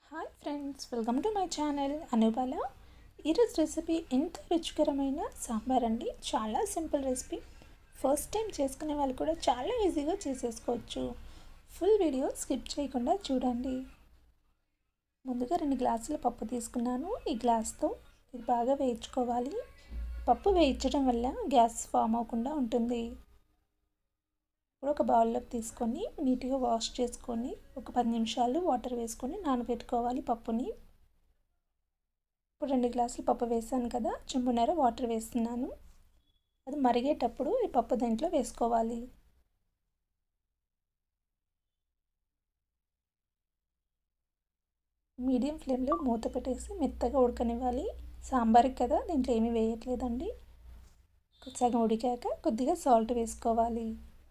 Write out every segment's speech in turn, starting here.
hi friends welcome to my channel Anubala ఈరోజు recipe ఎంతో రుచికరమైన సాంబార్ అండి చాలా సింపుల్ రెసిపీ ఫస్ట్ టైం చేసుకునే వాళ్ళు కూడా చాలా ఈజీగా చేసేసుకోవచ్చు ఫుల్ వీడియో స్కిప్ చేయకుండా చూడండి ముందుగా రెండు గ్లాసుల పప్పు తీసుకున్నాను ఈ గ్లాస్తో ఇది బాగా వేయించుకోవాలి పప్పు వేయించడం వల్ల గ్యాస్ ఫామ్ అవ్వకుండా ఉంటుంది ఇప్పుడు ఒక బౌల్లోకి తీసుకొని నీట్గా వాష్ చేసుకొని ఒక పది నిమిషాలు వాటర్ వేసుకొని నానబెట్టుకోవాలి పప్పుని ఇప్పుడు రెండు గ్లాసులు పప్పు వేసాను కదా చెంబున్నర వాటర్ వేస్తున్నాను అది మరిగేటప్పుడు ఈ పప్పు దాంట్లో వేసుకోవాలి మీడియం ఫ్లేమ్లో మూత పెట్టేసి మెత్తగా ఉడకనివ్వాలి సాంబార్కి కదా దీంట్లో ఏమీ వేయట్లేదండి సగం ఉడికాక కొద్దిగా సాల్ట్ వేసుకోవాలి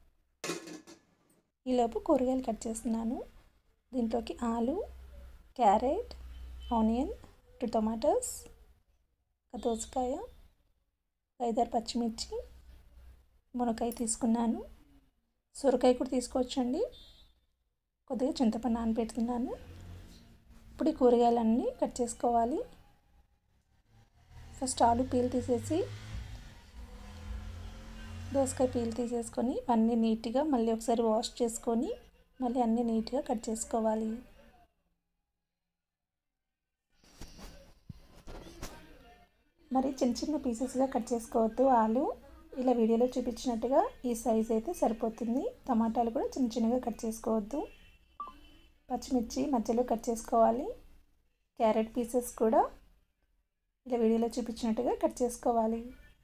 ఈలోపు కూరగాయలు కట్ చేస్తున్నాను దీంట్లోకి ఆలు క్యారెట్ ఆనియన్ టూ టొమాటోస్ ఒక దోసకాయ ఐదారు పచ్చిమిర్చి మునక్కాయ తీసుకున్నాను సొరకాయ కూడా తీసుకోవచ్చండి కొద్దిగా చింతపండు నానబెడుతున్నాను ఇప్పుడు ఈ కూరగాయలన్నీ కట్ చేసుకోవాలి ఫస్ట్ ఆలు పీల్ తీసేసి దోసకాయ పీల్ తీసేసుకొని అన్నీ నీట్గా మళ్ళీ ఒకసారి వాష్ చేసుకొని మళ్ళీ అన్నీ నీట్గా కట్ చేసుకోవాలి మరి చిన్న చిన్న పీసెస్గా కట్ చేసుకోవద్దు ఆలు ఇలా వీడియోలో చూపించినట్టుగా ఈ సైజ్ అయితే సరిపోతుంది టమాటాలు కూడా చిన్న చిన్నగా కట్ చేసుకోవద్దు పచ్చిమిర్చి మధ్యలో కట్ చేసుకోవాలి క్యారెట్ పీసెస్ కూడా ఇలా వీడియోలో చూపించినట్టుగా కట్ చేసుకోవాలి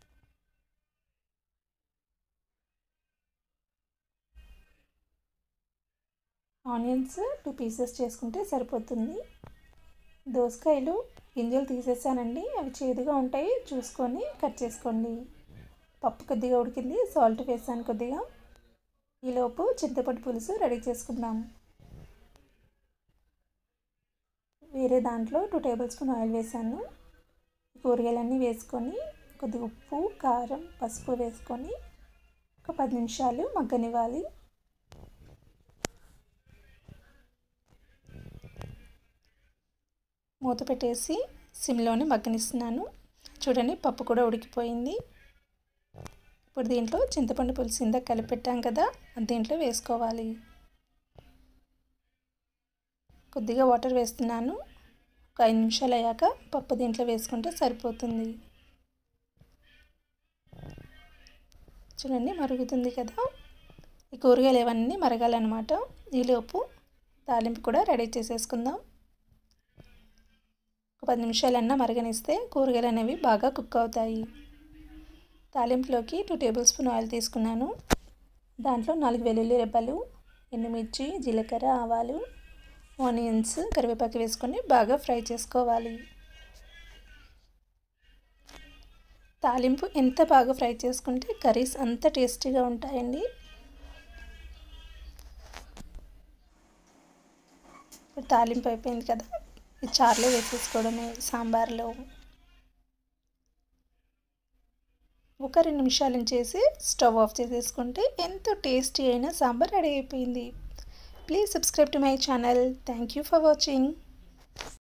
ఆనియన్స్ టూ పీసెస్ చేసుకుంటే సరిపోతుంది దోసకాయలు గింజలు తీసేసానండి అవి చేదుగా ఉంటాయి చూసుకొని కట్ చేసుకోండి పప్పు కొద్దిగా ఉడికింది సాల్ట్ వేసాను కొద్దిగా ఈలోపు చింతపండు పులుసు రెడీ చేసుకుందాం వేరే దాంట్లో టూ టేబుల్ స్పూన్ ఆయిల్ వేసాను కూరగాయలన్నీ వేసుకొని కొద్దిగా ఉప్పు కారం పసుపు వేసుకొని ఒక పది నిమిషాలు మగ్గనివ్వాలి మూత పెట్టేసి సిమ్లోనే మగ్గనిస్తున్నాను చూడండి పప్పు కూడా ఉడికిపోయింది ఇప్పుడు దీంట్లో చింతపండు పులుసు ఇందాక కలిపెట్టాం కదా అది దీంట్లో వేసుకోవాలి కొద్దిగా వాటర్ వేస్తున్నాను ఒక ఐదు నిమిషాలు అయ్యాక పప్పు దీంట్లో వేసుకుంటే సరిపోతుంది చూడండి మరుగుతుంది కదా ఈ కూరగాయలు ఇవన్నీ మరగాలన్నమాట ఈలోపు తాలింపు కూడా రెడీ చేసేసుకుందాం ఒక పది నిమిషాలన్నా మరగనిస్తే కూరగాయలు అనేవి బాగా కుక్ అవుతాయి తాలింపులోకి టూ టేబుల్ స్పూన్ ఆయిల్ తీసుకున్నాను దాంట్లో నాలుగు వెల్లుల్లి రెబ్బలు ఎండుమిర్చి జీలకర్ర ఆవాలు ఆనియన్స్ కరివేపాకు వేసుకొని బాగా ఫ్రై చేసుకోవాలి తాలింపు ఎంత బాగా ఫ్రై చేసుకుంటే కర్రీస్ అంత టేస్టీగా ఉంటాయండి ఇప్పుడు తాలింపు అయిపోయింది కదా ఈ చారులో వేసేసుకోవడమే సాంబార్లో ఒక రెండు నిమిషాలు చేసి స్టవ్ ఆఫ్ చేసేసుకుంటే ఎంతో టేస్టీ అయిన సాంబార్ రెడీ అయిపోయింది please subscribe to my channel thank you for watching